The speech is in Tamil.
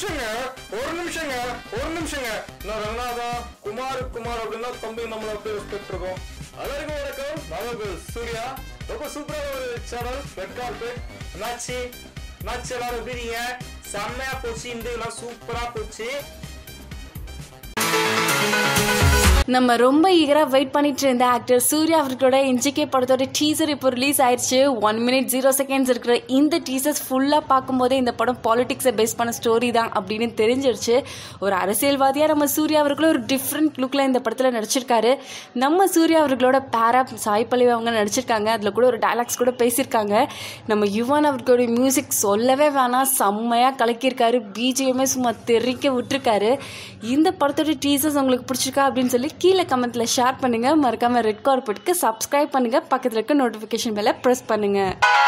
நிமிஷங்க ஒரு நிமிஷங்க ஒரு நிமிஷங்க நான் ரங்கநாதா குமார் குமார் அப்படின்னா தம்பி நம்மள அப்படியே ரெஸ்பெக்ட் இருக்கும் எல்லாருக்கும் வணக்கம் நான் உங்கள் சூர்யா ரொம்ப சூப்பரான ஒரு சேனல் ரெட் கார்பெட் என்னாச்சு என்னாச்சு எல்லாரும் எப்படி இருக்கீங்க செம்மையா போச்சு இந்த இதெல்லாம் சூப்பரா போச்சு நம்ம ரொம்ப ஈகராக வெயிட் பண்ணிட்டு இருந்த ஆக்டர் சூர்யா அவர்களோட என்ஜிகே படத்தோட டீசர் இப்போ ரிலீஸ் ஆயிடுச்சு ஒன் மினிட் ஜீரோ செகண்ட்ஸ் இருக்கிற இந்த டீசர்ஸ் ஃபுல்லாக பார்க்கும்போதே இந்த படம் பாலிடிக்ஸை பேஸ் பண்ண ஸ்டோரி தான் அப்படின்னு தெரிஞ்சிருச்சு ஒரு அரசியல்வாதியாக நம்ம சூர்யா அவர்களும் ஒரு டிஃப்ரெண்ட் லுக்கில் இந்த படத்தில் நடிச்சிருக்காரு நம்ம சூர்யா அவர்களோட பேரா சாய் பல்லவி அவங்க நடிச்சிருக்காங்க அதில் கூட ஒரு டைலாக்ஸ் கூட பேசியிருக்காங்க நம்ம யுவன் அவர்களோட மியூசிக் சொல்லவே வேணாம் செம்மையாக கலக்கியிருக்காரு பிஜிஎம்மே சும்மா தெறிக்க விட்டுருக்காரு இந்த படத்தோட டீசர்ஸ் உங்களுக்கு பிடிச்சிருக்கா அப்படின்னு சொல்லி கீழே கமெண்ட்ல ஷேர் பண்ணுங்க மறக்காம ரெட் கார்பெட்டுக்கு சப்ஸ்கிரைப் பண்ணுங்க பக்கத்தில் இருக்க நோட்டிஃபிகேஷன் பெல்லை ப்ரெஸ் பண்ணுங்க